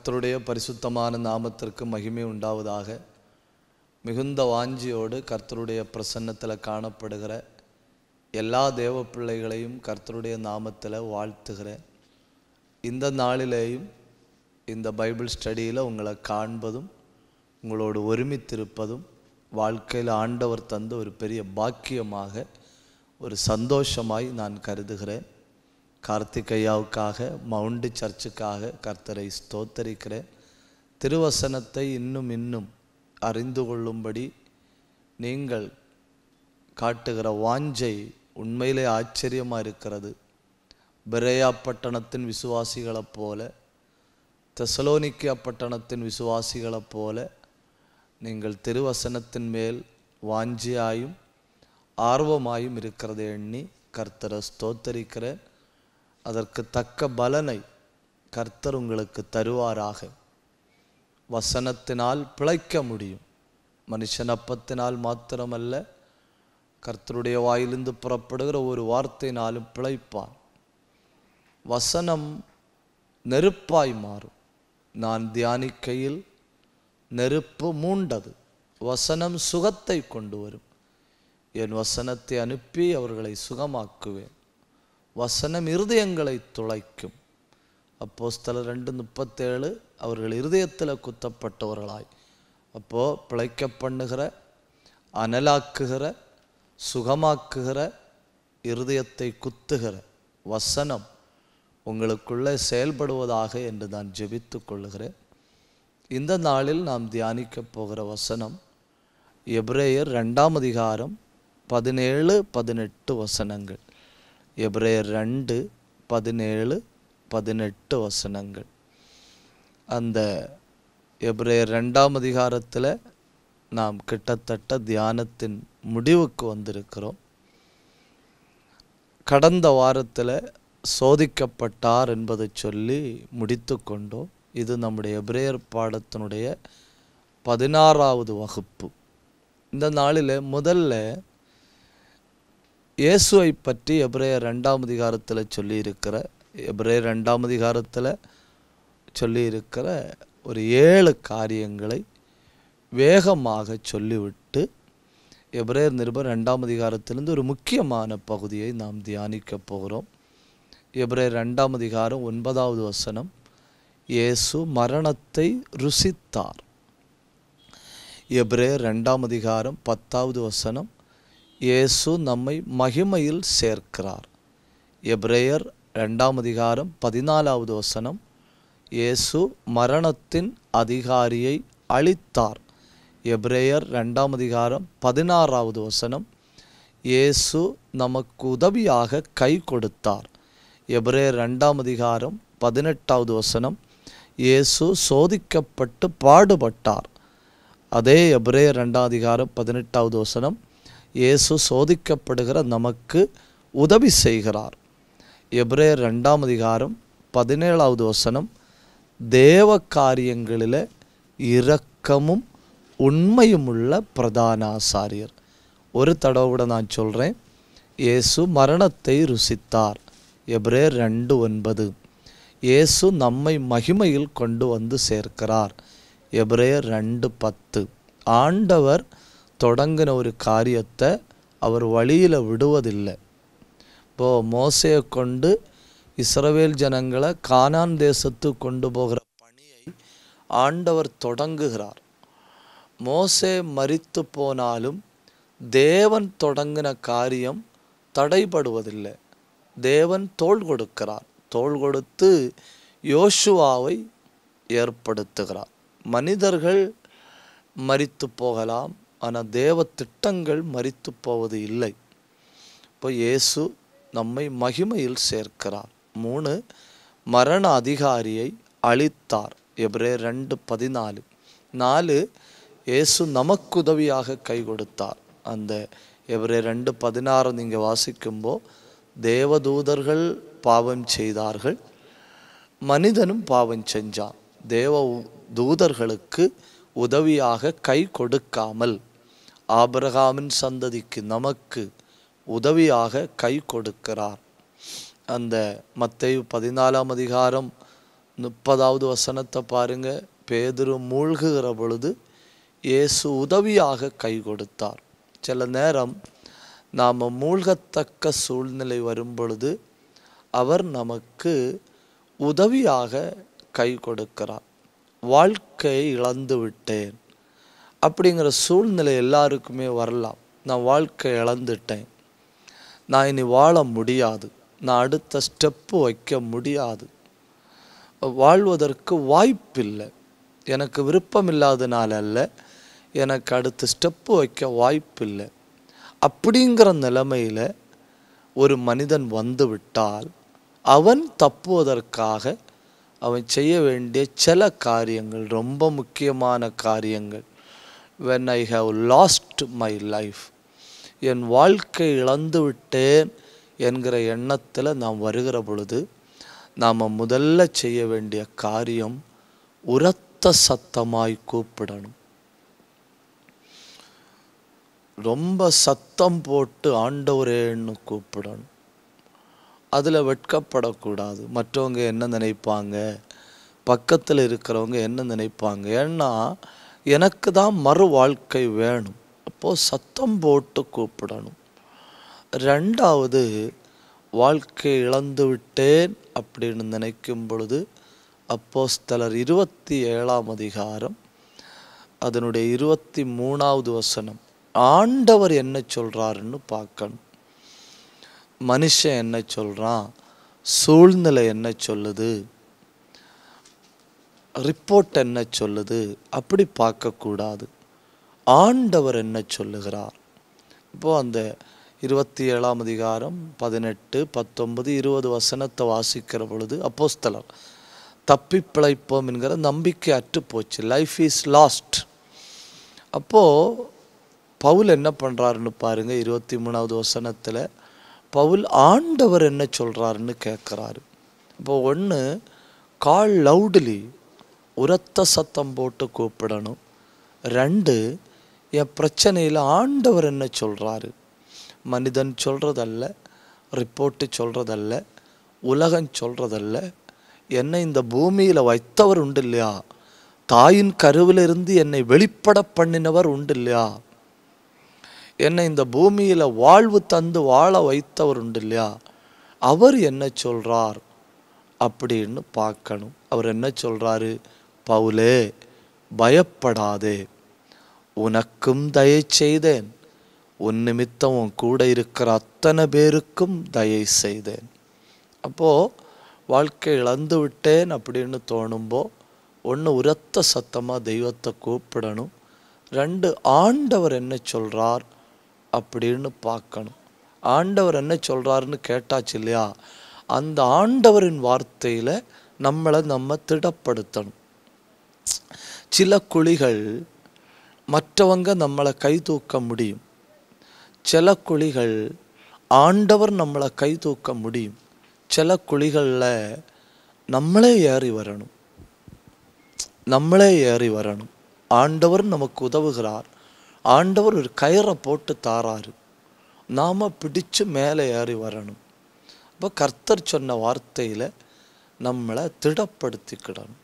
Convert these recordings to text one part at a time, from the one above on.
கர்த்தருடைய பரிசுத்தமான நாமத்திற்கு மகிமை உண்டாவதாக மிகுந்த வாஞ்சியோடு கர்த்தருடைய பிரசன்னத்தில் காணப்படுகிற எல்லா தேவ பிள்ளைகளையும் கர்த்தருடைய நாமத்தில் வாழ்த்துகிறேன் இந்த நாளிலேயும் இந்த பைபிள் ஸ்டடியில் உங்களை காண்பதும் உங்களோடு ஒருமித்திருப்பதும் வாழ்க்கையில் ஆண்டவர் தந்த ஒரு பெரிய பாக்கியமாக ஒரு சந்தோஷமாய் நான் கருதுகிறேன் கார்த்திகையாவுக்காக மவுண்டு சர்ச்சுக்காக கர்த்தரை ஸ்தோத்தரிக்கிறேன் திருவசனத்தை இன்னும் இன்னும் அறிந்து கொள்ளும்படி நீங்கள் காட்டுகிற வாஞ்சை உண்மையிலே ஆச்சரியமாக இருக்கிறது பெரேயா பட்டணத்தின் விசுவாசிகளைப் போல தெசலோனிக்கியா பட்டணத்தின் விசுவாசிகளைப் போல நீங்கள் திருவசனத்தின் மேல் வாஞ்சியாயும் ஆர்வமாயும் இருக்கிறதை எண்ணி கர்த்தரை ஸ்தோத்தரிக்கிறேன் அதற்கு தக்க பலனை கர்த்தர் உங்களுக்கு தருவாராக வசனத்தினால் பிழைக்க முடியும் மனுஷன் அப்பத்தினால் மாத்திரமல்ல கர்த்தருடைய வாயிலிருந்து புறப்படுகிற ஒரு வார்த்தையினாலும் பிழைப்பான் வசனம் நெருப்பாய் மாறும் நான் தியானிக்கையில் நெருப்பு மூண்டது வசனம் சுகத்தை கொண்டு வரும் என் வசனத்தை அனுப்பி அவர்களை சுகமாக்குவேன் வசனம் இருதயங்களை துளைக்கும் அப்போஸ்தலர் ரெண்டு முப்பத்தேழு அவர்கள் இருதயத்தில் குத்தப்பட்டவர்களாய் அப்போது பிழைக்க பண்ணுகிற அனலாக்குகிற சுகமாக்குகிற இருதயத்தை குத்துகிற வசனம் உங்களுக்குள்ளே செயல்படுவதாக என்று நான் ஜெபித்து கொள்ளுகிறேன் இந்த நாளில் நாம் தியானிக்க போகிற வசனம் எப்ரேயர் ரெண்டாம் அதிகாரம் பதினேழு பதினெட்டு வசனங்கள் எப்ரேயர் ரெண்டு பதினேழு பதினெட்டு வசனங்கள் அந்த எப்ரேயர் ரெண்டாம் அதிகாரத்தில் நாம் கிட்டத்தட்ட தியானத்தின் முடிவுக்கு வந்திருக்கிறோம் கடந்த வாரத்தில் சோதிக்கப்பட்டார் என்பதை சொல்லி முடித்து கொண்டோம் இது நம்முடைய எப்ரேயர் பாடத்தினுடைய பதினாறாவது வகுப்பு இந்த நாளில் முதல்ல இயேசுவை பற்றி எப்ரேயர் ரெண்டாம் அதிகாரத்தில் சொல்லியிருக்கிற எப்ரேயர் ரெண்டாம் அதிகாரத்தில் சொல்லியிருக்கிற ஒரு ஏழு காரியங்களை வேகமாக சொல்லிவிட்டு எப்ரேயர் நிருபர் ரெண்டாம் அதிகாரத்திலிருந்து ஒரு முக்கியமான பகுதியை நாம் தியானிக்க போகிறோம் எப்ரேயர் ரெண்டாம் அதிகாரம் ஒன்பதாவது வசனம் இயேசு மரணத்தை ருசித்தார் எப்ரேயர் ரெண்டாம் அதிகாரம் பத்தாவது வசனம் இயேசு நம்மை மகிமையில் சேர்க்கிறார் எப்ரேயர் ரெண்டாம் அதிகாரம் பதினாலாவது வசனம் இயேசு மரணத்தின் அதிகாரியை அழித்தார் எப்ரேயர் ரெண்டாம் அதிகாரம் பதினாறாவது வசனம் இயேசு நமக்கு உதவியாக கை கொடுத்தார் எப்ரேயர் ரெண்டாம் அதிகாரம் பதினெட்டாவது வசனம் இயேசு சோதிக்கப்பட்டு பாடுபட்டார் அதே எப்ரேயர் ரெண்டாம் அதிகாரம் பதினெட்டாவது வசனம் இயேசு சோதிக்கப்படுகிற நமக்கு உதவி செய்கிறார் எப்ரேயர் ரெண்டாம் அதிகாரம் பதினேழாவது வசனம் தேவ காரியங்களில் இரக்கமும் உண்மையுமுள்ள பிரதான ஆசாரியர் ஒரு தடவை கூட நான் சொல்கிறேன் இயேசு மரணத்தை ருசித்தார் எப்ரேர் ரெண்டு ஒன்பது இயேசு நம்மை மகிமையில் கொண்டு வந்து சேர்க்கிறார் எப்ரேர் ரெண்டு பத்து ஆண்டவர் தொடங்கின ஒரு காரியத்தை அவர் வழியில் விடுவதில்லை இப்போது மோசையை கொண்டு இஸ்ரவேல் ஜனங்களை கானான் தேசத்து கொண்டு போகிற பணியை ஆண்டவர் தொடங்குகிறார் மோசே மறித்து போனாலும் தேவன் தொடங்கின காரியம் தடைபடுவதில்லை தேவன் தோள் கொடுக்கிறார் தோள் கொடுத்து யோசுவாவை ஏற்படுத்துகிறார் மனிதர்கள் மறித்து போகலாம் ஆனால் தேவ திட்டங்கள் மறித்து போவது இல்லை இப்போ இயேசு நம்மை மகிமையில் சேர்க்கிறார் மூணு மரண அதிகாரியை அழித்தார் எப்ரே ரெண்டு பதினாலு நாலு இயேசு நமக்கு உதவியாக கை கொடுத்தார் அந்த எவரே ரெண்டு பதினாறு நீங்கள் வாசிக்கும்போ தேவதூதர்கள் பாவம் செய்தார்கள் மனிதனும் பாவம் செஞ்சான் தேவ உ- தூதர்களுக்கு உதவியாக கை கொடுக்காமல் ஆபிரகாமின் சந்ததிக்கு நமக்கு உதவியாக கை கொடுக்கிறார் அந்த மத்தேயு பதினாலாம் அதிகாரம் முப்பதாவது வசனத்தை பாருங்க பேதுரு மூழ்குகிற பொழுது இயேசு உதவியாக கை கொடுத்தார் சில நேரம் நாம் மூழ்கத்தக்க சூழ்நிலை வரும் பொழுது அவர் நமக்கு உதவியாக கை கொடுக்கிறார் வாழ்க்கையை இழந்து விட்டேன் அப்படிங்கிற சூழ்நிலை எல்லாருக்குமே வரலாம் நான் வாழ்க்கை இழந்துட்டேன் நான் இனி வாழ முடியாது நான் அடுத்த ஸ்டெப்பு வைக்க முடியாது வாழ்வதற்கு வாய்ப்பில்லை எனக்கு விருப்பம் இல்லாதனால அல்ல எனக்கு அடுத்த ஸ்டெப்பு வைக்க வாய்ப்பில்லை அப்படிங்கிற நிலைமையில் ஒரு மனிதன் வந்து விட்டால் அவன் தப்புவதற்காக அவன் செய்ய வேண்டிய சில காரியங்கள் ரொம்ப முக்கியமான காரியங்கள் when I have lost my life என் வாழ்க்கை இழந்து விட்டேன் என்கிற எண்ணத்தில் நாம் வருகிற பொழுது நாம் முதல்ல செய்ய வேண்டிய காரியம் உரத்த சத்தமாய் கூப்பிடணும் ரொம்ப சத்தம் போட்டு ஆண்டவரேன்னு கூப்பிடணும் அதில் வெட்கப்படக்கூடாது மற்றவங்க என்ன நினைப்பாங்க பக்கத்தில் இருக்கிறவங்க என்ன நினைப்பாங்க ஏன்னா எனக்கு தான் மறு வாழ்க்கை வேணும் அப்போது சத்தம் போட்டு கூப்பிடணும் ரெண்டாவது வாழ்க்கை இழந்து விட்டேன் அப்படின்னு நினைக்கும் பொழுது அப்போஸ்தலர் இருபத்தி ஏழாம் அதிகாரம் அதனுடைய இருபத்தி மூணாவது வசனம் ஆண்டவர் என்ன சொல்கிறாருன்னு பார்க்கணும் மனுஷன் என்ன சொல்கிறான் சூழ்நிலை என்ன சொல்லுது ரிப்போர்ட் என்ன சொல்லுது அப்படி பார்க்கக்கூடாது ஆண்டவர் என்ன சொல்லுகிறார் இப்போது அந்த இருபத்தி ஏழாம் அதிகாரம் பதினெட்டு பத்தொன்பது இருபது வசனத்தை வாசிக்கிற பொழுது அப்போஸ்தலர் தப்பி பிழைப்போம் என்கிற நம்பிக்கை அற்று போச்சு லைஃப் இஸ் லாஸ்ட் அப்போது பவுல் என்ன பண்ணுறாருன்னு பாருங்க இருபத்தி மூணாவது வசனத்தில் பவுல் ஆண்டவர் என்ன சொல்கிறாருன்னு கேட்குறாரு இப்போ ஒன்று கால் லவுட்லி உரத்த சத்தம் போட்டு கூப்பிடணும் ரெண்டு என் பிரச்சனையில் ஆண்டவர் என்ன சொல்கிறாரு மனிதன் சொல்கிறதல்ல ரிப்போர்ட்டு சொல்கிறதல்ல உலகம் சொல்கிறதல்ல என்னை இந்த பூமியில் வைத்தவர் உண்டு இல்லையா தாயின் கருவிலிருந்து என்னை வெளிப்பட பண்ணினவர் உண்டு இல்லையா என்னை இந்த பூமியில் வாழ்வு தந்து வாழ வைத்தவர் உண்டு இல்லையா அவர் என்ன சொல்கிறார் அப்படின்னு பார்க்கணும் அவர் என்ன சொல்கிறாரு பவுலே பயப்படாதே உனக்கும் தயை செய்தேன் உன் நிமித்தம் உன் கூட இருக்கிற அத்தனை பேருக்கும் தயை செய்தேன் அப்போது வாழ்க்கை இழந்து விட்டேன் அப்படின்னு தோணும்போ ஒன்று உரத்த சத்தமாக தெய்வத்தை கூப்பிடணும் ரெண்டு ஆண்டவர் என்ன சொல்கிறார் அப்படின்னு பார்க்கணும் ஆண்டவர் என்ன சொல்கிறாருன்னு கேட்டாச்சு இல்லையா அந்த ஆண்டவரின் வார்த்தையில் நம்மளை நம்ம திடப்படுத்தணும் சில குழிகள் மற்றவங்க நம்மளை கை தூக்க முடியும் சில குழிகள் ஆண்டவர் நம்மளை கை தூக்க முடியும் சில குழிகளில் நம்மளே ஏறி வரணும் நம்மளே ஏறி வரணும் ஆண்டவர் நமக்கு உதவுகிறார் ஆண்டவர் ஒரு கயிறை போட்டு தாராரு நாம் பிடிச்சு மேலே ஏறி வரணும் அப்போ கர்த்தர் சொன்ன வார்த்தையில் நம்மளை திடப்படுத்திக்கிடணும்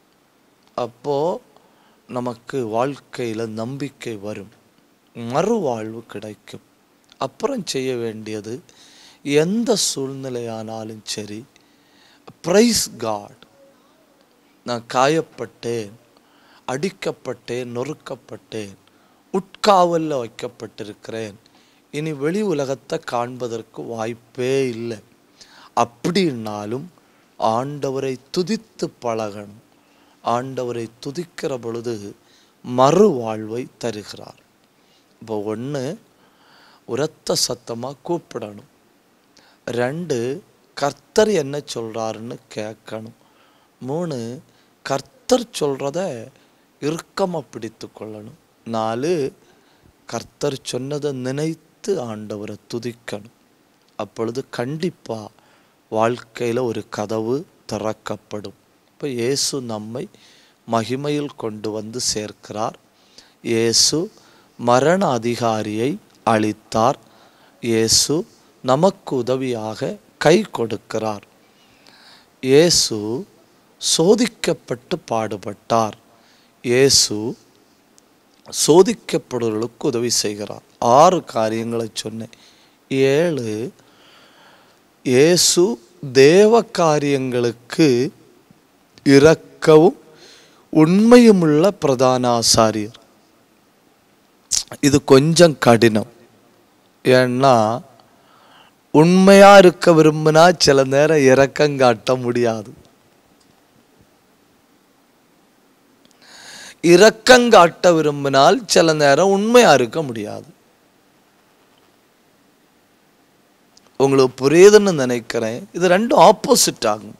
அப்போது நமக்கு வாழ்க்கையில் நம்பிக்கை வரும் மறுவாழ்வு கிடைக்கும் அப்புறம் செய்ய வேண்டியது எந்த சூழ்நிலையானாலும் சரி ப்ரைஸ் காட் நான் காயப்பட்டேன் அடிக்கப்பட்டேன் நொறுக்கப்பட்டேன் உட்காவலில் வைக்கப்பட்டிருக்கிறேன் இனி வெளி உலகத்தை காண்பதற்கு வாய்ப்பே இல்லை அப்படின்னாலும் ஆண்டவரை துதித்து பழகணும் ஆண்டவரை துதிக்கிற பொழுது மறுவாழ்வை தருகிறார் இப்போ ஒன்று உரத்த சத்தமாக கூப்பிடணும் ரெண்டு கர்த்தர் என்ன சொல்கிறாருன்னு கேட்கணும் மூணு கர்த்தர் சொல்கிறத இறுக்கமாக பிடித்து கொள்ளணும் நாலு கர்த்தர் சொன்னதை நினைத்து ஆண்டவரை துதிக்கணும் அப்பொழுது கண்டிப்பாக வாழ்க்கையில் ஒரு கதவு திறக்கப்படும் இப்போ இயேசு நம்மை மகிமையில் கொண்டு வந்து சேர்க்கிறார் இயேசு மரண அதிகாரியை அளித்தார் இயேசு நமக்கு உதவியாக கை கொடுக்கிறார் இயேசு சோதிக்கப்பட்டு பாடுபட்டார் இயேசு சோதிக்கப்படுவர்களுக்கு உதவி செய்கிறார் ஆறு காரியங்களை சொன்னேன் ஏழு இயேசு தேவ காரியங்களுக்கு இரக்கவும் உண்மையுமுள்ள பிரதான ஆசாரியர் இது கொஞ்சம் கடினம் ஏன்னா உண்மையா இருக்க விரும்பினா சில நேரம் இரக்கம் காட்ட முடியாது இரக்கம் காட்ட விரும்பினால் சில நேரம் உண்மையா இருக்க முடியாது உங்களுக்கு புரியுதுன்னு நினைக்கிறேன் இது ரெண்டும் ஆப்போசிட் ஆகும்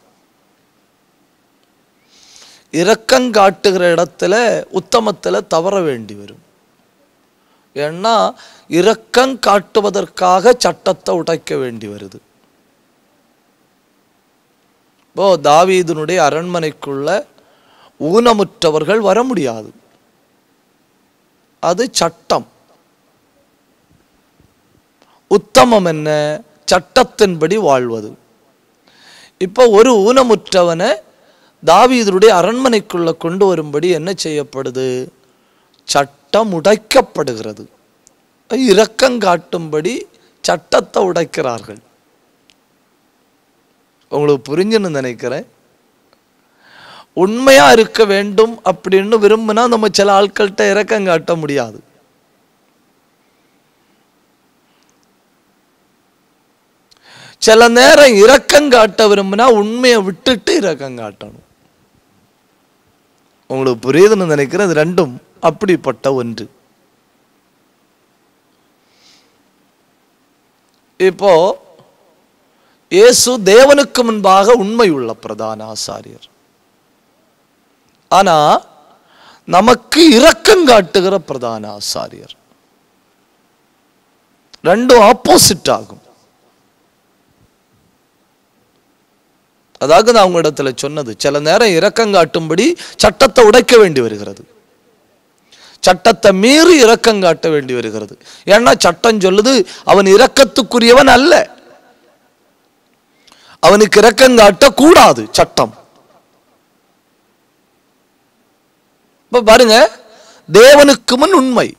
இரக்கம் காட்டுகிற இடத்துல உத்தமத்துல தவற வேண்டி வரும் ஏன்னா இரக்கம் காட்டுவதற்காக சட்டத்தை உடைக்க வேண்டி வருது இப்போ தாவீதுனுடைய அரண்மனைக்குள்ள ஊனமுற்றவர்கள் வர முடியாது அது சட்டம் உத்தமம் என்ன சட்டத்தின்படி வாழ்வது இப்போ ஒரு ஊனமுற்றவனை தாவீதனுடைய அரண்மனைக்குள்ள கொண்டு வரும்படி என்ன செய்யப்படுது சட்டம் உடைக்கப்படுகிறது இரக்கம் காட்டும்படி சட்டத்தை உடைக்கிறார்கள் உங்களுக்கு புரிஞ்சுன்னு நினைக்கிறேன் உண்மையா இருக்க வேண்டும் அப்படின்னு விரும்பினா நம்ம சில ஆட்கள்கிட்ட இரக்கம் காட்ட முடியாது சில நேரம் இரக்கம் காட்ட விரும்பினா உண்மையை விட்டுட்டு இரக்கம் காட்டணும் உங்களுக்கு புரியுதுன்னு நினைக்கிறேன் இது ரெண்டும் அப்படிப்பட்ட ஒன்று இப்போ இயேசு தேவனுக்கு முன்பாக உண்மையுள்ள பிரதான ஆசாரியர் ஆனா நமக்கு இரக்கம் காட்டுகிற பிரதான ஆசாரியர் ரெண்டும் ஆப்போசிட் ஆகும் அதாவது நான் உங்களிடத்துல சொன்னது சில நேரம் இரக்கம் காட்டும்படி சட்டத்தை உடைக்க வேண்டி வருகிறது சட்டத்தை மீறி இரக்கம் காட்ட வேண்டி வருகிறது ஏன்னா சட்டம் சொல்லுது அவன் இரக்கத்துக்குரியவன் அல்ல அவனுக்கு இரக்கம் காட்ட கூடாது சட்டம் இப்ப பாருங்க தேவனுக்கு முன் உண்மை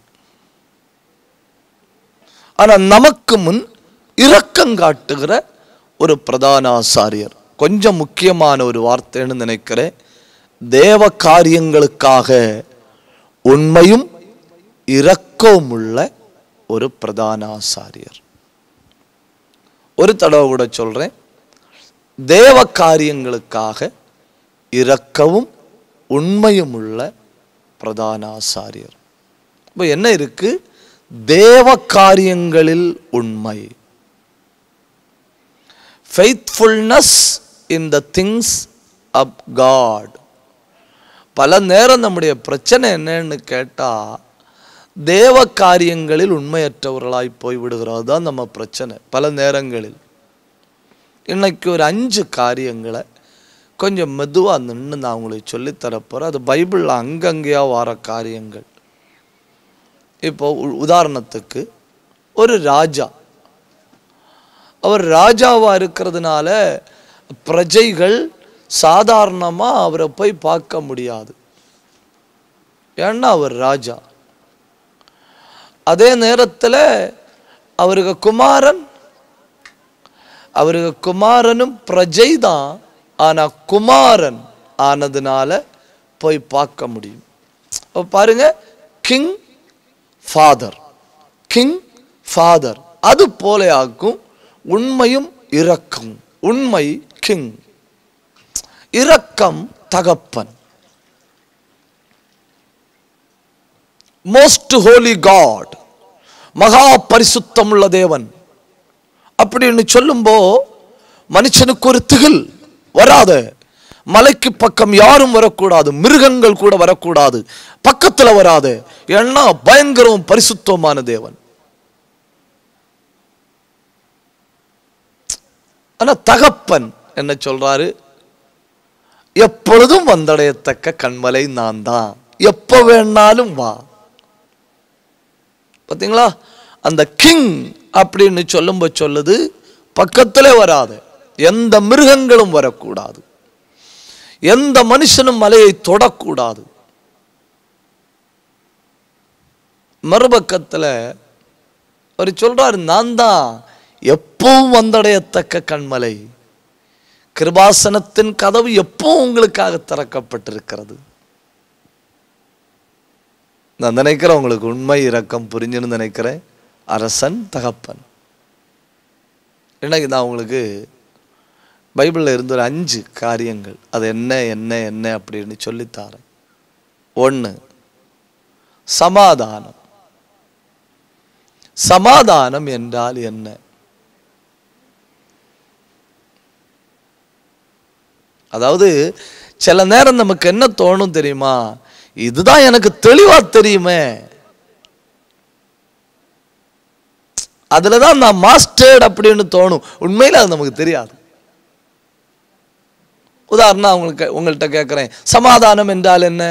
ஆனா நமக்கு முன் இரக்கம் காட்டுகிற ஒரு பிரதான ஆசாரியர் கொஞ்சம் முக்கியமான ஒரு வார்த்தைன்னு நினைக்கிறேன் தேவ காரியங்களுக்காக உண்மையும் இரக்கവും உள்ள ஒரு பிரதான ஆசாரியர் ஒரு தடவை கூட சொல்றேன் தேவ காரியங்களுக்காக இரக்கவும் உண்மையும் உள்ள பிரதான ஆசாரியர் இப்போ என்ன இருக்கு தேவ காரியங்களில் உண்மை faithfulness in the things of God பல நேரம் நம்முடைய பிரச்சனை என்னன்னு கேட்டா தேவ காரியங்களில் உண்மையற்றவர்களாய் போய் விடுகிறது தான் நம்ம பிரச்சனை பல நேரங்களில் இன்னைக்கு ஒரு அஞ்சு காரியங்களை கொஞ்சம் மெதுவாக நின்று நான் உங்களுக்கு சொல்லித்தரப்போகிறேன் அது பைபிளில் அங்கங்கேயா வர காரியங்கள் இப்போ உ- உதாரணத்துக்கு ஒரு ராஜா அவர் ராஜாவா இருக்கிறதுனால பிரஜைகள் சாதாரணமா அவரை போய் பார்க்க முடியாது ஏன்னா அவர் ராஜா அதே நேரத்தில் அவருக்கு குமாரன் அவருக்கு குமாரனும் பிரஜை தான் ஆனா குமாரன் ஆனதுனால போய் பார்க்க முடியும் அப்ப பாருங்க கிங் ஃபாதர் கிங் ஃபாதர் அது போல ஆக்கும் உண்மையும் இரக்கம் உண்மை கிங் இரக்கம் தகப்பன் மோஸ்ட் ஹோலி காட் மகா பரிசுத்தமுள்ள தேவன் அப்படின்னு சொல்லும்போ மனுஷனுக்கு ஒரு திகில் வராத மலைக்கு பக்கம் யாரும் வரக்கூடாது மிருகங்கள் கூட வரக்கூடாது பக்கத்துல வராது ஏன்னா பயங்கரம் பரிசுத்தமான தேவன் ஆனா தகப்பன் என்ன சொல்றாரு எப்பொழுதும் வந்தடையத்தக்க கண்மலை நான் தான் எப்ப வேணாலும் வா பாத்தீங்களா அந்த கிங் அப்படின்னு சொல்லும்போது சொல்லுது பக்கத்திலே வராது எந்த மிருகங்களும் வரக்கூடாது எந்த மனுஷனும் மலையை தொடக்கூடாது மறுபக்கத்தில் அவர் சொல்றாரு நான் தான் எப்பவும் வந்தடையத்தக்க கண்மலை கிருபாசனத்தின் கதவு எப்பவும் உங்களுக்காக திறக்கப்பட்டிருக்கிறது நான் நினைக்கிறேன் உங்களுக்கு உண்மை இரக்கம் புரிஞ்சுன்னு நினைக்கிறேன் அரசன் தகப்பன் இன்னைக்கு நான் உங்களுக்கு பைபிளில் இருந்த ஒரு அஞ்சு காரியங்கள் அது என்ன என்ன என்ன அப்படின்னு சொல்லித்தாரேன் ஒன்று சமாதானம் சமாதானம் என்றால் என்ன அதாவது சில நேரம் நமக்கு என்ன தோணும் தெரியுமா இதுதான் எனக்கு தெளிவா தெரியுமே அதுல தான் நான் மாஸ்டர்ட் அப்படின்னு தோணும் உண்மையில அது நமக்கு தெரியாது உதாரணம் உங்களுக்கு உங்கள்கிட்ட கேட்குறேன் சமாதானம் என்றால் என்ன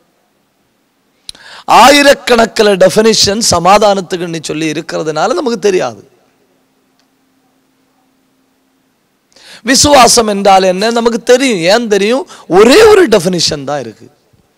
ஆயிரக்கணக்கில் டெஃபினிஷன் சமாதானத்துக்கு நீ சொல்லி இருக்கிறதுனால நமக்கு தெரியாது விசுவாசம் என்றால் என்ன நமக்கு தெரியும் ஏன் தெரியும் ஒரே ஒரு டெஃபினிஷன் தான் இருக்கு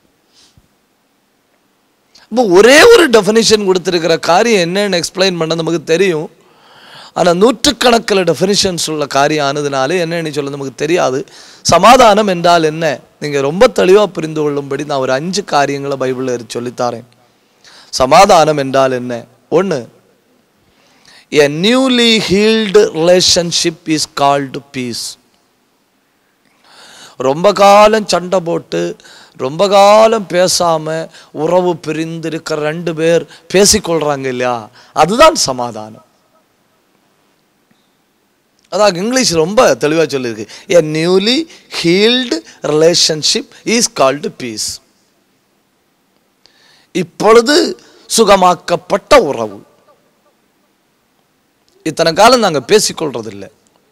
இப்போ ஒரே ஒரு டெஃபினிஷன் கொடுத்துருக்கிற காரியம் என்னன்னு எக்ஸ்பிளைன் பண்ண நமக்கு தெரியும் ஆனால் நூற்றுக்கணக்கில் டெஃபினிஷன்ஸ் உள்ள காரியம் ஆனதுனால என்னன்னு சொல்ல நமக்கு தெரியாது சமாதானம் என்றால் என்ன நீங்கள் ரொம்ப தெளிவாக புரிந்து கொள்ளும்படி நான் ஒரு அஞ்சு காரியங்களை பைபிளில் சொல்லித்தாரேன் சமாதானம் என்றால் என்ன ஒன்று a newly healed relationship is called peace ரொம்ப காலம் சண்டை போட்டு ரொம்ப காலம் பேசாம உறவு பிரிந்து இருக்கிற ரெண்டு பேர் பேசிக்கொள்றாங்க இல்லையா அதுதான் சமாதானம் அதான் இங்கிலீஷ் ரொம்ப தெளிவாக சொல்லியிருக்கு a newly healed relationship is called peace இப்பொழுது சுகமாக்கப்பட்ட உறவு இத்தனை காலம் நாங்கள் பேசிக்கொள்றதில்லை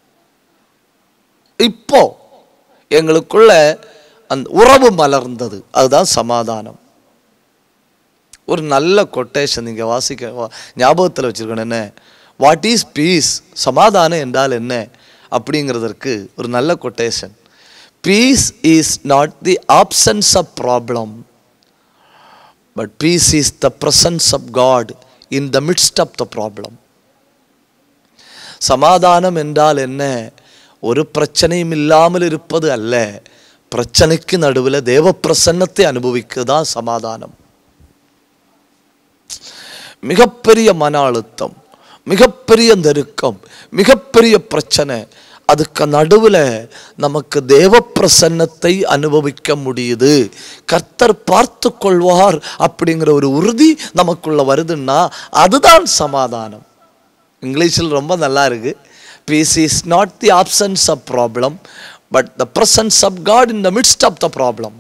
இப்போ எங்களுக்குள்ள அந்த உறவு மலர்ந்தது அதுதான் சமாதானம் ஒரு நல்ல கொட்டேஷன் நீங்கள் வாசிக்க வா- ஞாபகத்தில் வச்சிருக்கணும் என்ன வாட் இஸ் பீஸ் சமாதானம் என்றால் என்ன அப்படிங்கிறதற்கு ஒரு நல்ல quotation peace is not the absence of problem but peace is the presence of God in the midst of the problem சமாதானம் என்றால் என்ன ஒரு பிரச்சனையும் இல்லாமல் இருப்பது அல்ல பிரச்சனைக்கு நடுவில் தேவ பிரசன்னத்தை அனுபவிக்கதான் சமாதானம் மிகப்பெரிய மன அழுத்தம் மிகப்பெரிய நெருக்கம் மிகப்பெரிய பிரச்சனை அதுக்கு நடுவில் நமக்கு தேவ பிரசன்னத்தை அனுபவிக்க முடியுது கர்த்தர் பார்த்து கொள்வார் அப்படிங்கிற ஒரு உறுதி நமக்குள்ள வருதுன்னா அதுதான் சமாதானம் இங்கிலீஷில் ரொம்ப நல்லா இருக்கு peace is not the absence of problem but the presence of God in the midst of the problem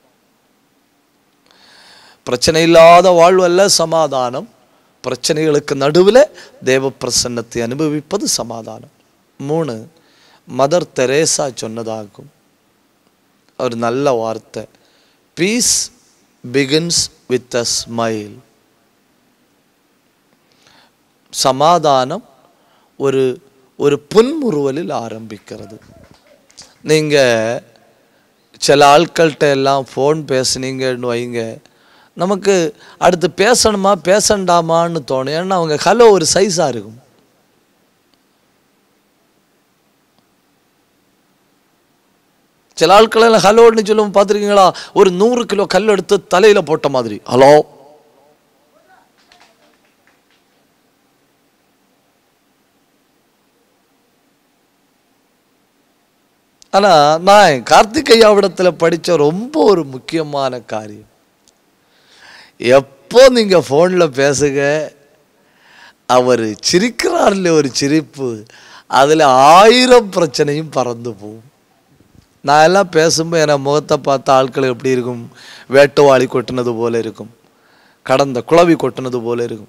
பிரச்சனை இல்லாத வாழ்வல்ல சமாதானம் பிரச்சனைகளுக்கு நடுவில் தேவ பிரசன்னத்தை அனுபவிப்பது சமாதானம் மூணு மதர் தெரேசா சொன்னதாகும் ஒரு நல்ல வார்த்தை peace begins with a smile சமாதானம் ஒரு ஒரு புன்முறுவலில் ஆரம்பிக்கிறது நீங்கள் சில ஆட்கள்கிட்ட எல்லாம் ஃபோன் பேசுனீங்கன்னு வைங்க நமக்கு அடுத்து பேசணுமா பேசண்டாமான்னு தோணும் ஏன்னா அவங்க ஹலோ ஒரு சைஸாக இருக்கும் சில ஆட்கள் எல்லாம் ஹலோன்னு சொல்லுவோம் பார்த்துருக்கீங்களா ஒரு நூறு கிலோ கல் எடுத்து தலையில் போட்ட மாதிரி ஹலோ ஆனால் நான் கார்த்திகையாவிடத்தில் படித்த ரொம்ப ஒரு முக்கியமான காரியம் எப்போ நீங்கள் ஃபோனில் பேசுங்க அவர் சிரிக்கிறார்ல ஒரு சிரிப்பு அதில் ஆயிரம் பிரச்சனையும் பறந்து போகும் நான் எல்லாம் பேசும்போது என் முகத்தை பார்த்த ஆட்கள் எப்படி இருக்கும் வேட்டுவாளி கொட்டினது போல இருக்கும் கடந்த குளவி கொட்டினது போல இருக்கும்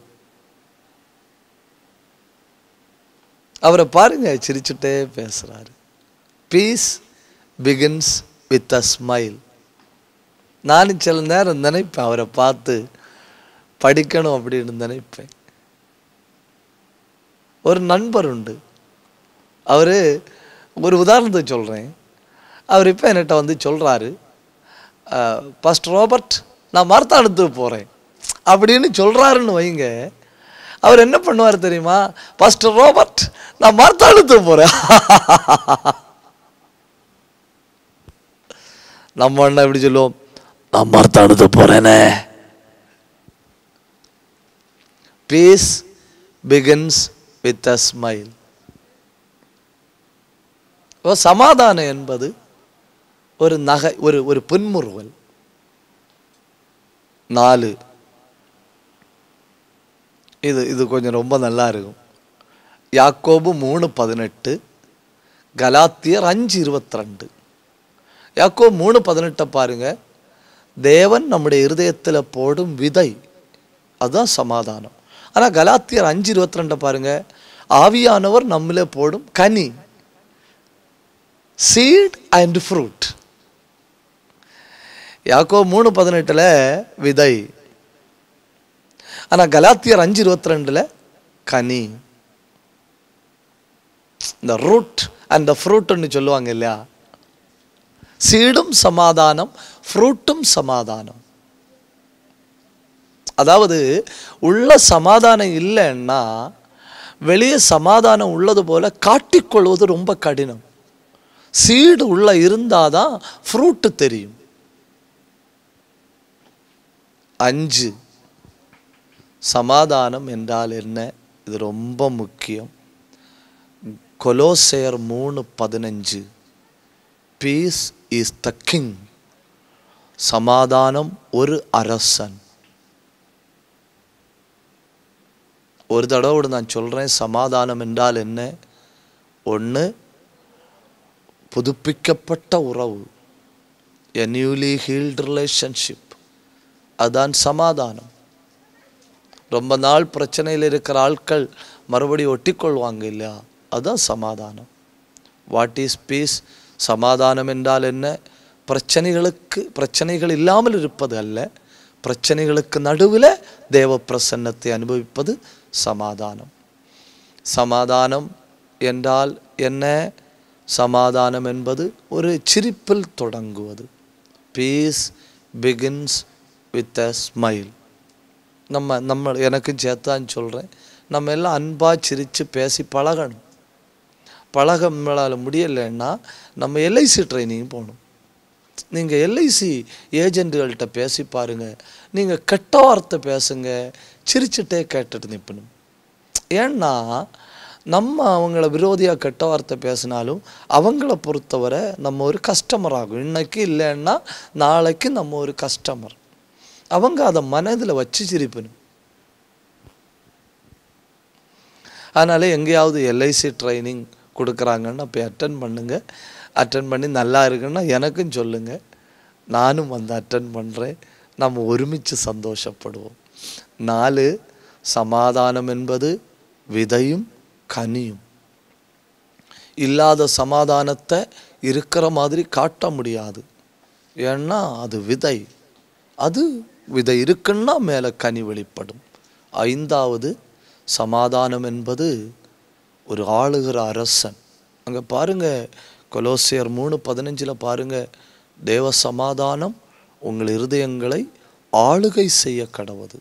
அவரை பாருங்க சிரிச்சுட்டே பேசுறாரு peace begins with a smile நானும் சில நேரம் நினைப்பேன் அவரை பார்த்து படிக்கணும் அப்படின்னு நினைப்பேன் ஒரு நண்பர் உண்டு அவர் ஒரு உதாரணத்தை சொல்கிறேன் அவர் இப்போ என்கிட்ட வந்து சொல்கிறாரு ஃபஸ்ட் ரோபர்ட் நான் மரத்தாடுத்துக்கு போகிறேன் அப்படின்னு சொல்கிறாருன்னு வைங்க அவர் என்ன பண்ணுவார் தெரியுமா ஃபஸ்ட் ரோபர்ட் நான் மரத்தாடுத்துக்கு போகிறேன் நம்ம என்ன எப்படி சொல்லுவோம் நான் மரத்தாடுத்து போகிறேனே peace begins with a smile ஓ சமாதானம் என்பது ஒரு நகை ஒரு ஒரு புன்முறுவல் நாலு இது இது கொஞ்சம் ரொம்ப நல்லா இருக்கும் யாக்கோபு மூணு பதினெட்டு கலாத்தியர் அஞ்சு இருபத்தி ரெண்டு யாக்கோபு மூணு பதினெட்டை பாருங்க தேவன் நம்முடைய இருதயத்தில் போடும் விதை அதுதான் சமாதானம் ஆனால் கலாத்தியர் அஞ்சு இருபத்தி ரெண்டை பாருங்க ஆவியானவர் நம்மளே போடும் கனி சீட் அண்ட் ஃப்ரூட் யாக்கோ மூணு பதினெட்டில் விதை ஆனால் கலாத்தியர் அஞ்சு இருபத்தி ரெண்டில் கனி இந்த ரூட் அண்ட் ஃப்ரூட்னு சொல்லுவாங்க இல்லையா சீடும் சமாதானம் ஃப்ரூட்டும் சமாதானம் அதாவது உள்ள சமாதானம் இல்லைன்னா வெளியே சமாதானம் உள்ளது போல காட்டிக்கொள்வது ரொம்ப கடினம் சீடு உள்ள இருந்தாதான் ஃப்ரூட்டு தெரியும் அஞ்சு சமாதானம் என்றால் என்ன இது ரொம்ப முக்கியம் கொலோசேயர் மூணு பதினஞ்சு பீஸ் இஸ் த கிங் சமாதானம் ஒரு அரசன் ஒரு தடவை நான் சொல்கிறேன் சமாதானம் என்றால் என்ன ஒன்று புதுப்பிக்கப்பட்ட உறவு எ நியூலி ஹீல்டு ரிலேஷன்ஷிப் அதான் சமாதானம் ரொம்ப நாள் பிரச்சனையில் இருக்கிற ஆட்கள் மறுபடியும் ஒட்டிக்கொள்வாங்க இல்லையா அதுதான் சமாதானம் வாட் இஸ் பீஸ் சமாதானம் என்றால் என்ன பிரச்சனைகளுக்கு பிரச்சனைகள் இல்லாமல் இருப்பது அல்ல பிரச்சனைகளுக்கு நடுவில் தேவ பிரசன்னத்தை அனுபவிப்பது சமாதானம் சமாதானம் என்றால் என்ன சமாதானம் என்பது ஒரு சிரிப்பில் தொடங்குவது peace begins with a smile நம்ம நம்ம எனக்கும் சேர்த்தான்னு சொல்கிறேன் நம்ம எல்லாம் அன்பாக சிரித்து பேசி பழகணும் பழக நம்மளால் முடியலைன்னா நம்ம எல்ஐசி ட்ரைனிங் போகணும் நீங்கள் எல்ஐசி ஏஜென்ட்டுகள்கிட்ட பேசி பாருங்கள் நீங்கள் கெட்ட வார்த்தை பேசுங்க சிரிச்சுட்டே கேட்டுட்டு நிற்பணும் ஏன்னா நம்ம அவங்கள விரோதியாக கெட்ட வார்த்தை பேசினாலும் அவங்கள பொறுத்தவரை நம்ம ஒரு கஸ்டமர் ஆகும் இன்னைக்கு இல்லைன்னா நாளைக்கு நம்ம ஒரு கஸ்டமர் அவங்க அதை மனதில் வச்சு சிரிப்பணும் அதனால் எங்கேயாவது எல்ஐசி ட்ரைனிங் கொடுக்குறாங்கன்னா போய் அட்டன் பண்ணுங்கள் அட்டன் பண்ணி நல்லா இருக்குன்னா எனக்கும் சொல்லுங்கள் நானும் வந்து அட்டன் பண்ணுறேன் நம்ம ஒருமித்து சந்தோஷப்படுவோம் நாலு சமாதானம் என்பது விதையும் கனியும் இல்லாத சமாதானத்தை இருக்கிற மாதிரி காட்ட முடியாது ஏன்னா அது விதை அது விதை இருக்குன்னா மேலே கனி வெளிப்படும் ஐந்தாவது சமாதானம் என்பது ஒரு ஆளுகிற அரசன் அங்கே பாருங்க கொலோசியர் மூணு பதினஞ்சில் பாருங்க தேவ சமாதானம் உங்கள் இருதயங்களை ஆளுகை செய்ய கடவுது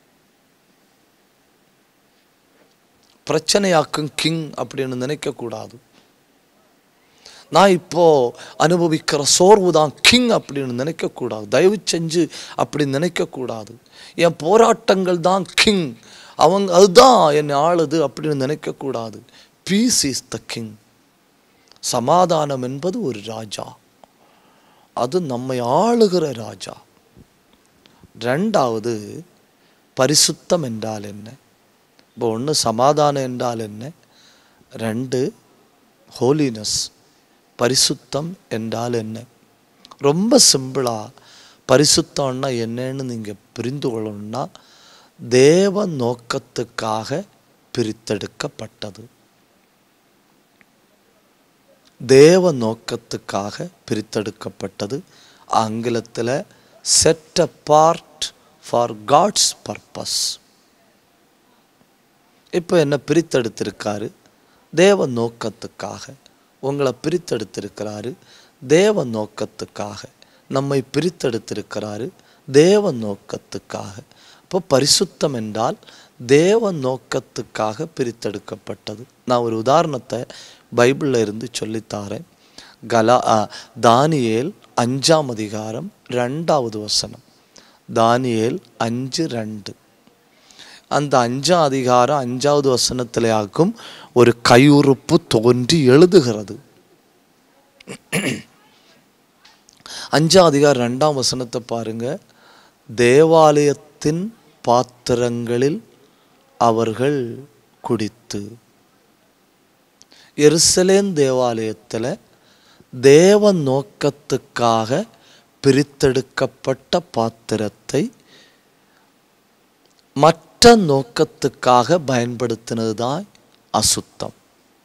பிரச்சனையாக்கும் கிங் அப்படின்னு நினைக்கக்கூடாது நான் இப்போ அனுபவிக்கிற சோர்வு தான் கிங் அப்படின்னு நினைக்கக்கூடாது தயவு செஞ்சு அப்படி நினைக்கக்கூடாது என் போராட்டங்கள் தான் கிங் அவங்க அதுதான் என்னை ஆளுது அப்படின்னு நினைக்கக்கூடாது பீஸ் இஸ் த கிங் சமாதானம் என்பது ஒரு ராஜா அது நம்மை ஆளுகிற ராஜா ரெண்டாவது பரிசுத்தம் என்றால் என்ன இப்போ ஒன்று சமாதானம் என்றால் என்ன ரெண்டு ஹோலினஸ் பரிசுத்தம் என்றால் என்ன ரொம்ப சிம்பிளாக பரிசுத்தம்னா என்னன்னு நீங்கள் புரிந்து கொள்ளணும்னா தேவ நோக்கத்துக்காக பிரித்தெடுக்கப்பட்டது தேவ நோக்கத்துக்காக பிரித்தெடுக்கப்பட்டது ஆங்கிலத்தில் set apart for God's purpose இப்போ என்ன பிரித்தெடுத்திருக்காரு தேவ நோக்கத்துக்காக உங்களை பிரித்தெடுத்திருக்கிறாரு தேவ நோக்கத்துக்காக நம்மை பிரித்தெடுத்திருக்கிறாரு தேவ நோக்கத்துக்காக இப்போ பரிசுத்தம் என்றால் தேவ நோக்கத்துக்காக பிரித்தெடுக்கப்பட்டது நான் ஒரு உதாரணத்தை பைபிளில் இருந்து சொல்லித்தாரேன் கலா ஆ, தானியேல் அஞ்சாம் அதிகாரம் ரெண்டாவது வசனம் தானியேல் அஞ்சு ரெண்டு அந்த அஞ்சாம் அதிகாரம் அஞ்சாவது வசனத்திலே ஆகும் ஒரு கையுறுப்பு தோன்றி எழுதுகிறது அஞ்சாம் அதிகாரம் ரெண்டாம் வசனத்தை பாருங்க தேவாலயத்தின் பாத்திரங்களில் அவர்கள் குடித்து எருசலேம் தேவாலயத்தில் தேவ நோக்கத்துக்காக பிரித்தெடுக்கப்பட்ட பாத்திரத்தை மற்ற நோக்கத்துக்காக பயன்படுத்தினது தான் அசுத்தம்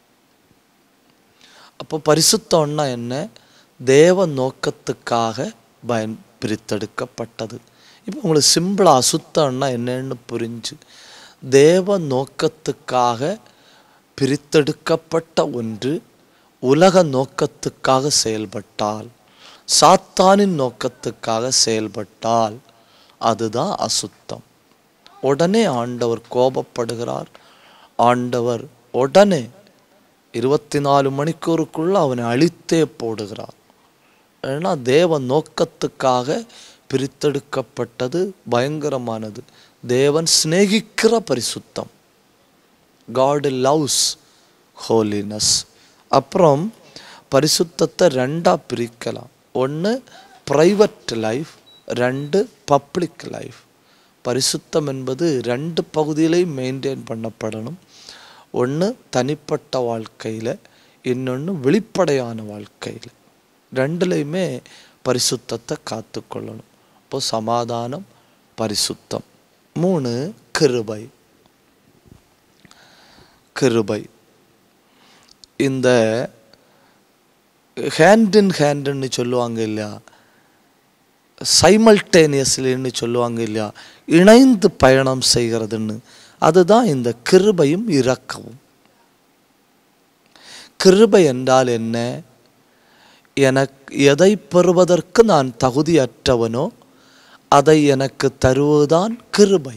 அப்போ பரிசுத்தம்னா என்ன தேவ நோக்கத்துக்காக பயன் பிரித்தெடுக்கப்பட்டது இப்போ உங்களுக்கு சிம்பிளாக அசுத்தம்னா என்னன்னு புரிஞ்சு தேவ நோக்கத்துக்காக பிரித்தெடுக்கப்பட்ட ஒன்று உலக நோக்கத்துக்காக செயல்பட்டால் சாத்தானின் நோக்கத்துக்காக செயல்பட்டால் அதுதான் அசுத்தம் உடனே ஆண்டவர் கோபப்படுகிறார் ஆண்டவர் உடனே இருபத்தி நாலு மணிக்கூருக்குள்ள அவனை அழித்தே போடுகிறார் ஏன்னா தேவ நோக்கத்துக்காக பிரித்தெடுக்கப்பட்டது பயங்கரமானது தேவன் சிநேகிக்கிற பரிசுத்தம் காட் லவ்ஸ் ஹோலினஸ் அப்புறம் பரிசுத்தத்தை ரெண்டாக பிரிக்கலாம் ஒன்று ப்ரைவேட் லைஃப் ரெண்டு பப்ளிக் லைஃப் பரிசுத்தம் என்பது ரெண்டு பகுதியிலையும் மெயின்டைன் பண்ணப்படணும் ஒன்று தனிப்பட்ட வாழ்க்கையில் இன்னொன்று வெளிப்படையான வாழ்க்கையில் ரெண்டுலேயுமே பரிசுத்தத்தை காத்துக்கொள்ளணும் இப்போ சமாதானம் பரிசுத்தம் மூணு கிருபை கிருபை இந்த ஹேண்ட் இன் ஹேண்டுன்னு சொல்லுவாங்க இல்லையா சைமல்டேனியஸ்லின்னு சொல்லுவாங்க இல்லையா இணைந்து பயணம் செய்கிறதுன்னு அதுதான் இந்த கிருபையும் இரக்கவும் கிருபை என்றால் என்ன எனக்கு எதை பெறுவதற்கு நான் தகுதியற்றவனோ அதை எனக்கு தருவதுதான் கிருபை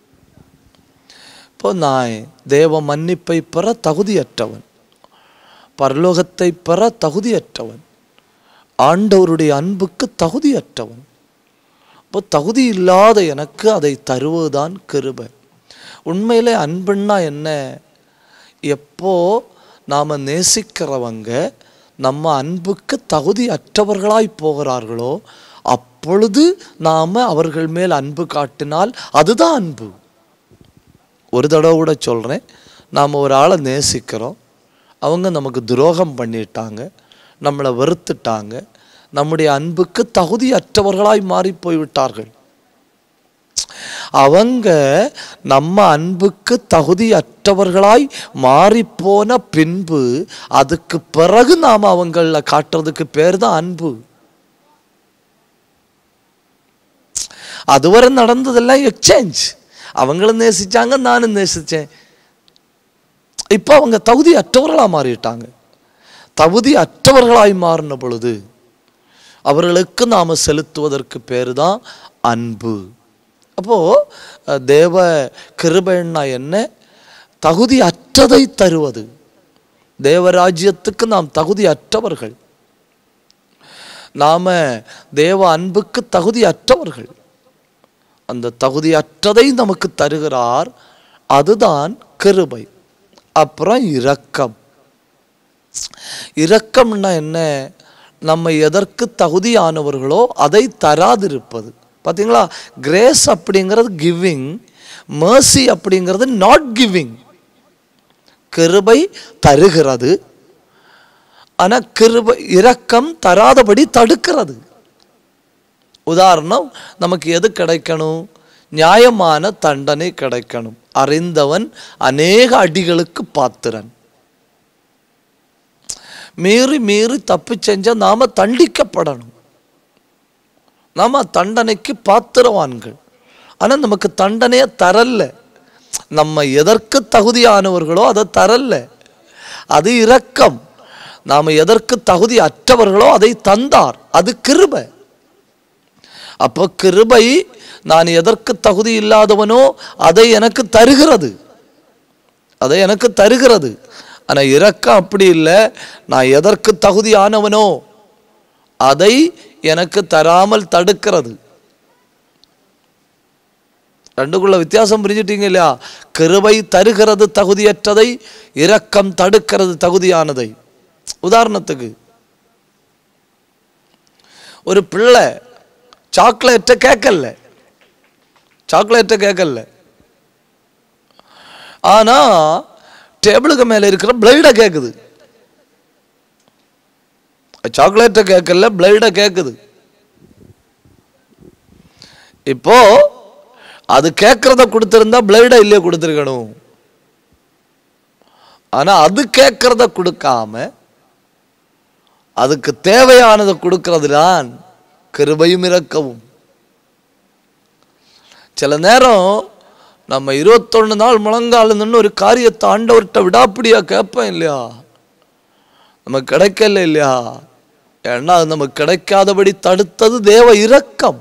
இப்போ நான் தேவ மன்னிப்பை பெற தகுதியற்றவன் பரலோகத்தை பெற தகுதியற்றவன் ஆண்டவருடைய அன்புக்கு தகுதியற்றவன் இப்போ தகுதி இல்லாத எனக்கு அதை தருவதுதான் கிருபை உண்மையிலே அன்புன்னா என்ன எப்போ நாம் நேசிக்கிறவங்க நம்ம அன்புக்கு தகுதி அற்றவர்களாய் போகிறார்களோ அப்பொழுது நாம் அவர்கள் மேல் அன்பு காட்டினால் அதுதான் அன்பு ஒரு தடவை கூட சொல்கிறேன் நாம் ஒரு ஆளை நேசிக்கிறோம் அவங்க நமக்கு துரோகம் பண்ணிட்டாங்க நம்மளை வெறுத்துட்டாங்க நம்முடைய அன்புக்கு தகுதி அற்றவர்களாய் மாறி போய்விட்டார்கள் அவங்க நம்ம அன்புக்கு தகுதி அற்றவர்களாய் மாறிப்போன பின்பு அதுக்கு பிறகு நாம் அவங்கள காட்டுறதுக்கு பேர் தான் அன்பு அதுவரை நடந்ததெல்லாம் எக்ஸ்சேஞ்ச் அவங்களும் நேசிச்சாங்க நானும் நேசிச்சேன் இப்போ அவங்க தகுதி அற்றவர்களாக மாறிட்டாங்க தகுதி அற்றவர்களாய் மாறின பொழுது அவர்களுக்கு நாம் செலுத்துவதற்கு பேர் தான் அன்பு அப்போது தேவ கிருபைன்னா என்ன தகுதி அற்றதை தருவது தேவராஜ்யத்துக்கு நாம் தகுதி அற்றவர்கள் நாம தேவ அன்புக்கு தகுதி அற்றவர்கள் அந்த தகுதி அற்றதை நமக்கு தருகிறார் அதுதான் கிருபை அப்புறம் இரக்கம் இரக்கம்னா என்ன நம்ம எதற்கு தகுதியானவர்களோ அதை தராதிருப்பது பார்த்தீங்களா கிரேஸ் அப்படிங்கிறது கிவிங் mercy அப்படிங்கிறது நாட் கிவிங் கிருபை தருகிறது ஆனால் கிருபை இரக்கம் தராதபடி தடுக்கிறது உதாரணம் நமக்கு எது கிடைக்கணும் நியாயமான தண்டனை கிடைக்கணும் அறிந்தவன் அநேக அடிகளுக்கு பாத்திரன் மீறி மீறி தப்பு செஞ்சா நாம தண்டிக்கப்படணும் நாம தண்டனைக்கு பாத்திரவான்கள் ஆனா நமக்கு தண்டனையை தரல நம்ம எதற்கு தகுதியானவர்களோ அதை தரல அது இரக்கம் நாம் எதற்கு தகுதி அற்றவர்களோ அதை தந்தார் அது கிருபை அப்போ கிருபை நான் எதற்கு தகுதி இல்லாதவனோ அதை எனக்கு தருகிறது அதை எனக்கு தருகிறது ஆனால் இரக்கம் அப்படி இல்லை நான் எதற்கு தகுதியானவனோ அதை எனக்கு தராமல் தடுக்கிறது ரெண்டுக்குள்ள வித்தியாசம் புரிஞ்சுட்டீங்க இல்லையா கிருபை தருகிறது தகுதியற்றதை இரக்கம் தடுக்கிறது தகுதியானதை உதாரணத்துக்கு ஒரு பிள்ளை சாக்லேட்டை கேட்கல சாக்லேட்டை கேட்கல ஆனா டேபிளுக்கு மேல இருக்கிற பிளேடை கேட்குது சாக்லேட்டை கேட்கல பிளேடை கேட்குது இப்போ அது கேட்கறத கொடுத்திருந்தா பிளேடை இல்லையே கொடுத்துருக்கணும் ஆனா அது கேட்கறத கொடுக்காம அதுக்கு தேவையானதை கொடுக்கிறது தான் கிருபையும் இரக்கவும் சில நேரம் நம்ம இருபத்தொன்னு நாள் முழங்கால் நின்று ஒரு காரியத்தை ஆண்டவர்கிட்ட விடாப்பிடியா கேட்பேன் இல்லையா நமக்கு கிடைக்கல இல்லையா ஏன்னா அது நமக்கு கிடைக்காதபடி தடுத்தது தேவ இரக்கம்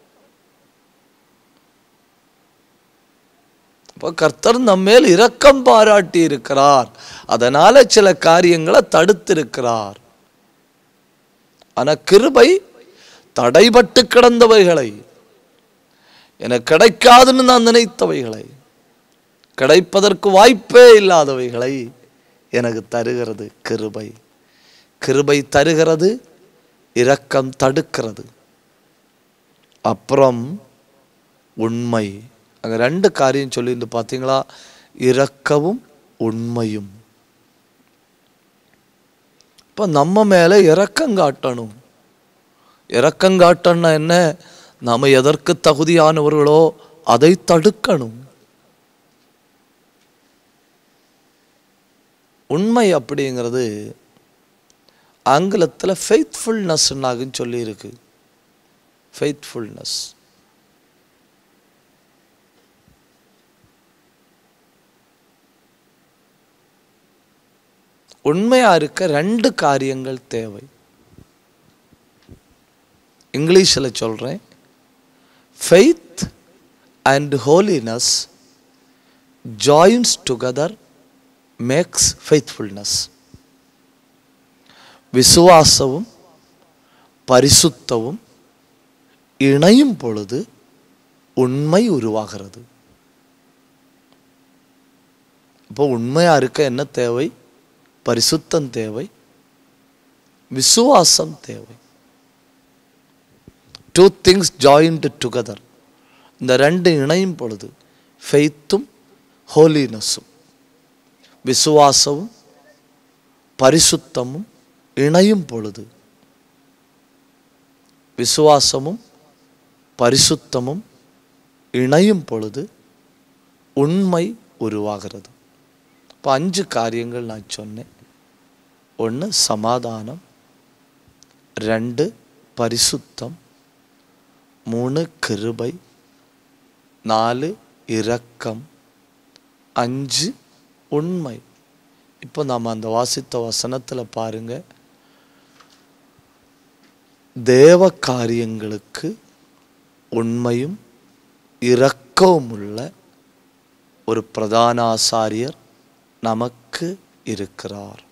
இப்போ கர்த்தர் நம்மேல் இரக்கம் பாராட்டி இருக்கிறார் அதனால சில காரியங்களை தடுத்திருக்கிறார் ஆனா கிருபை தடைபட்டு கிடந்தவைகளை எனக்கு கிடைக்காதுன்னு நான் நினைத்தவைகளை கிடைப்பதற்கு வாய்ப்பே இல்லாதவைகளை எனக்கு தருகிறது கிருபை கிருபை தருகிறது இரக்கம் தடுக்கிறது அப்புறம் உண்மை அங்க ரெண்டு காரியம் சொல்லியிருந்து பார்த்தீங்களா இரக்கவும் உண்மையும் இப்போ நம்ம மேலே இரக்கம் காட்டணும் இரக்கம் காட்டணும்னா என்ன நம்ம எதற்கு தகுதியானவர்களோ அதை தடுக்கணும் உண்மை அப்படிங்கிறது ஆங்கிலத்தில் ஃபெய்த்ஃபுல்னஸ்னாகுன்னு சொல்லியிருக்கு ஃபெய்த்ஃபுல்னஸ் உண்மையா இருக்க ரெண்டு காரியங்கள் தேவை இங்கிலீஷில் சொல்கிறேன் faith and holiness joins together makes faithfulness விசுவாசமும் பரிசுத்தவும் இணையும் பொழுது உண்மை உருவாகிறது இப்போ உண்மையா இருக்க என்ன தேவை பரிசுத்தம் தேவை விசுவாசம் தேவை டூ திங்ஸ் ஜாயின்டு டுகெதர் இந்த ரெண்டு இணையும் பொழுது ஃபெய்த்தும் ஹோலினஸும் விசுவாசமும் பரிசுத்தமும் இணையும் பொழுது விசுவாசமும் பரிசுத்தமும் இணையும் பொழுது உண்மை உருவாகிறது இப்போ அஞ்சு காரியங்கள் நான் சொன்னேன் ஒன்று சமாதானம் ரெண்டு பரிசுத்தம் மூணு கிருபை நாலு இரக்கம் அஞ்சு உண்மை இப்போ நாம் அந்த வாசித்த வசனத்தில் பாருங்க தேவ காரியங்களுக்கு உண்மையும் இரக்கവും உள்ள ஒரு பிரதான ஆசாரியர் நமக்கு இருக்கிறார்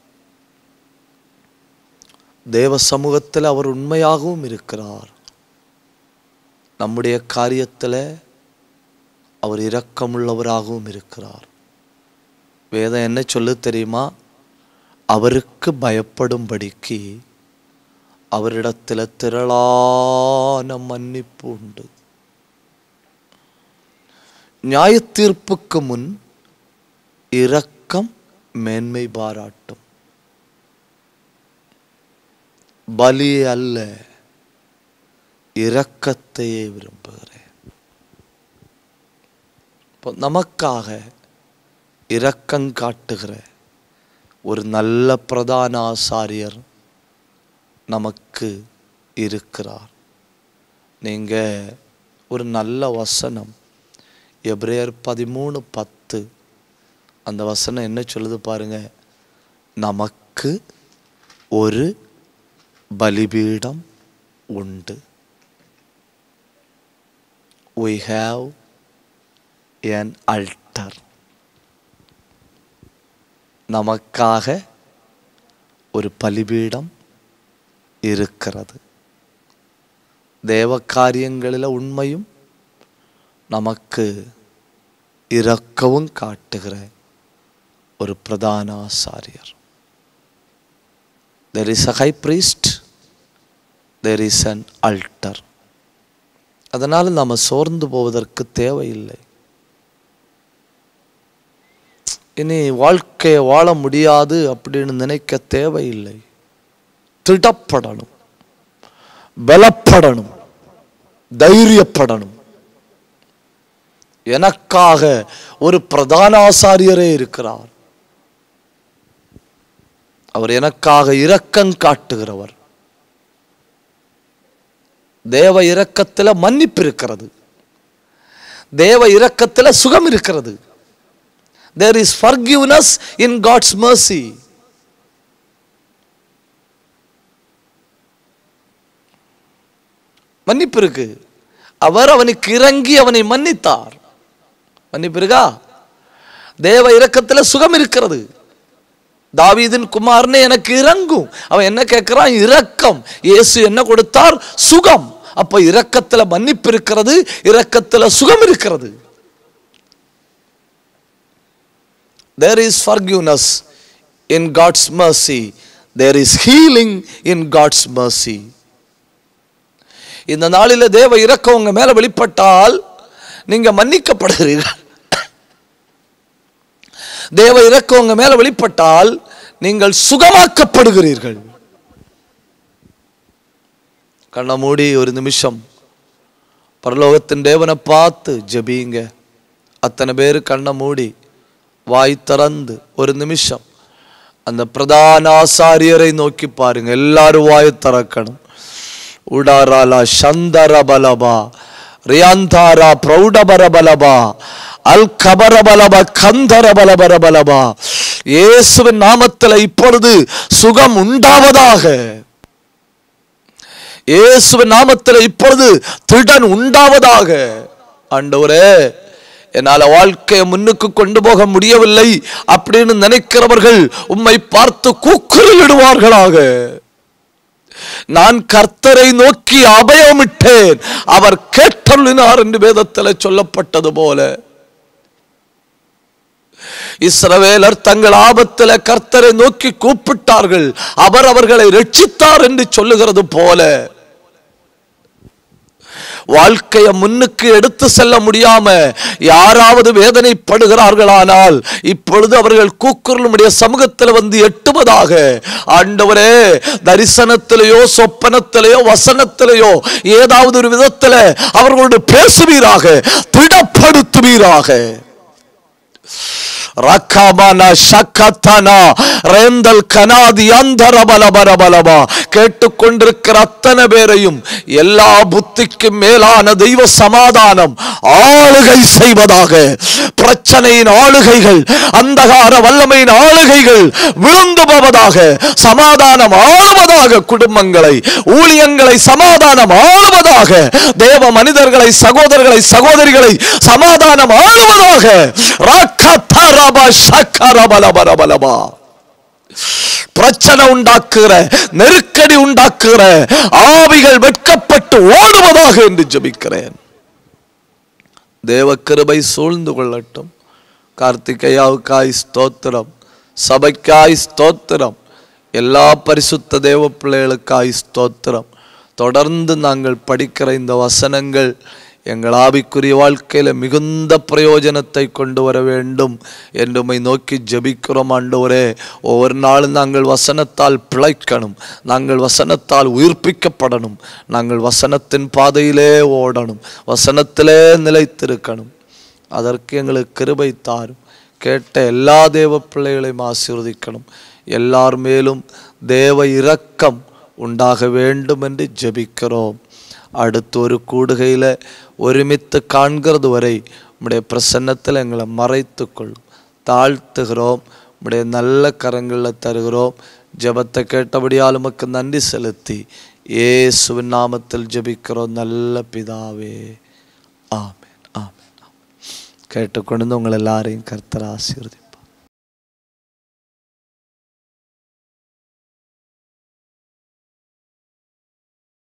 தேவ சமூகத்தில் அவர் உண்மையாகவும் இருக்கிறார் நம்முடைய காரியத்தில் அவர் இரக்கமுள்ளவராகவும் இருக்கிறார் வேதம் என்ன சொல்லு தெரியுமா அவருக்கு பயப்படும்படிக்கு அவரிடத்தில் திரளான மன்னிப்பு உண்டு நியாயத்தீர்ப்புக்கு முன் இரக்கம் மேன்மை பாராட்டும் பலி அல்ல இரக்கத்தையே விரும்புகிறேன் இப்போ நமக்காக இரக்கம் காட்டுகிற ஒரு நல்ல பிரதான ஆசாரியர் நமக்கு இருக்கிறார் நீங்க ஒரு நல்ல வசனம் எப்ரேயர் பதிமூணு பத்து அந்த வசனம் என்ன சொல்லுது பாருங்க நமக்கு ഒരു ബലിപീഠം ഉണ്ട് വി ഹാവ് എൻ അൾട്ടർ நமக்காக ஒரு பலிபீடம் இருக்கிறது தேவ காரியங்களில் உண்மையும் நமக்கு இரக்கவும் காட்டுகிற ஒரு பிரதான ஆசாரியர் there is a high priest there is an altar அதனால் நாம் சோர்ந்து போவதற்கு தேவையில்லை இனி வாழ்க்கையை வாழ முடியாது அப்படின்னு நினைக்க தேவையில்லை திடப்படணும் பலப்படணும் தைரியப்படணும் எனக்காக ஒரு பிரதான ஆசாரியரே இருக்கிறார் அவர் எனக்காக இரக்கம் காட்டுகிறவர் தேவ இரக்கத்தில் மன்னிப்பு இருக்கிறது தேவ இரக்கத்தில் சுகம் இருக்கிறது there is forgiveness in God's mercy. மன்னிப்பு இருக்கு அவர் அவனுக்கு இறங்கி அவனை மன்னித்தார் மன்னிப்பு இருக்கா தேவ இரக்கத்தில் சுகம் இருக்கிறது தாவீதின் குமாரனே எனக்கு இறங்கும் அவன் என்ன கேட்கிறான் இரக்கம் இயேசு என்ன கொடுத்தார் சுகம் அப்ப இரக்கத்துல மன்னிப்பு இருக்கிறது இரக்கத்துல சுகம் இருக்கிறது there is forgiveness in God's mercy. There is healing in God's mercy. இந்த நாளில தேவ இரக்கம் உங்க மேல வெளிப்பட்டால் நீங்க மன்னிக்கப்படுகிறீர்கள் தேவ இரக்கம் உங்க மேல வெளிப்பட்டால் நீங்கள் சுகமாக்கப்படுகிறீர்கள் கண்ணை மூடி ஒரு நிமிஷம் பரலோகத்தின் தேவனை பார்த்து ஜெபிங்க அத்தனை பேர் கண்ணை மூடி வாய் திறந்து ஒரு நிமிஷம் அந்த பிரதான ஆசாரியரை நோக்கி பாருங்க எல்லாரும் வாய் திறக்கணும் உடாராலா சந்தர பலபா ரியாந்தாரா பிரௌடபர பலபா அல் கபர பலபா கந்தர பலபர பலபா இயேசுவின் நாமத்தில் இப்பொழுது சுகம் உண்டாவதாக இயேசுவின் நாமத்தில் இப்பொழுது திடன் உண்டாவதாக ஆண்டவரே என்னால வாழ்க்கையை முன்னுக்கு கொண்டு போக முடியவில்லை அப்படின்னு நினைக்கிறவர்கள் உம்மை பார்த்து கூக்குரலிடுவார்களாக நான் கர்த்தரை நோக்கி அபயமிட்டேன் அவர் கேட்டருளினார் என்று வேதத்தில் சொல்லப்பட்டது போல இஸ்ரவேலர் தங்கள் ஆபத்தில் கர்த்தரை நோக்கி கூப்பிட்டார்கள் அவர் அவர்களை ரட்சித்தார் என்று சொல்லுகிறது போல வாழ்க்கையை முன்னுக்கு எடுத்து செல்ல முடியாம யாராவது வேதனைப்படுகிறார்களானால் இப்பொழுது அவர்கள் கூக்குரலுடைய சமூகத்தில் வந்து எட்டுவதாக ஆண்டவரே தரிசனத்திலேயோ சொப்பனத்திலேயோ வசனத்திலேயோ ஏதாவது ஒரு விதத்தில் அவர்களோடு பேசுவீராக திடப்படுத்துவீராக ரக்கமன சக்கத்தனா ரேந்தல் கனாதி அந்தர பல பல பலபா கேட்டுக்கொண்டிருக்கிற அத்தனை பேரையும் எல்லா புத்திக்கும் மேலான தெய்வ சமாதானம் ஆளுகை செய்வதாக பிரச்சனையின் ஆளுகைகள் அந்தகார வல்லமையின் ஆளுகைகள் விழுந்து போவதாக சமாதானம் ஆளுவதாக குடும்பங்களை ஊழியங்களை சமாதானம் ஆளுவதாக தேவ மனிதர்களை சகோதரர்களை சகோதரிகளை சமாதானம் ஆளுவதாக ராக்கத்தரப சக்கரபலபலபலபா பிரச்சனை உண்டாக்குகிற நெருக்கடி உண்டாக்குகிற ஆவிகள் வெட்கப்பட்டு ஓடுவதாக என்று ஜெபிக்கிறேன் தேவ கிருபை சூழ்ந்து கொள்ளட்டும் கார்த்திகையாவுக்காய் ஸ்தோத்திரம் சபைக்காய் ஸ்தோத்திரம் எல்லா பரிசுத்த தேவ பிள்ளைகளுக்காய் ஸ்தோத்திரம் தொடர்ந்து நாங்கள் படிக்கிற இந்த வசனங்கள் எங்கள் ஆவிக்குரிய வாழ்க்கையில் மிகுந்த பிரயோஜனத்தை கொண்டு வர வேண்டும் என்று உம்மை நோக்கி ஜெபிக்கிறோம் ஆண்டவரே ஒவ்வொரு நாளும் நாங்கள் வசனத்தால் பிழைக்கணும் நாங்கள் வசனத்தால் உயிர்ப்பிக்கப்படணும் நாங்கள் வசனத்தின் பாதையிலே ஓடணும் வசனத்திலே நிலைத்திருக்கணும் அதற்கு எங்களுக்கு கிருபை தாரும் கேட்ட எல்லா தேவ பிள்ளைகளையும் ஆசீர்வதிக்கணும் எல்லார் மேலும் தேவ இரக்கம் உண்டாக வேண்டும் என்று ஜெபிக்கிறோம் அடுத்து ஒரு கூடுகையில் ஒருமித்து காண்கிறது வரை உம்முடைய பிரசன்னத்தில் எங்களை மறைத்து கொள்ளும் தாழ்த்துகிறோம் உம்முடைய நல்ல கரங்களில் தருகிறோம் ஜெபத்தை கேட்டபடியால் உமக்கு நன்றி செலுத்தி இயேசுவின் நாமத்தில் ஜெபிக்கிறோம் நல்ல பிதாவே ஆமென் ஆமென் ஆமென். கேட்டுக்கொண்டு உங்கள் எல்லாரையும் கர்த்தர் ஆசீர்வதி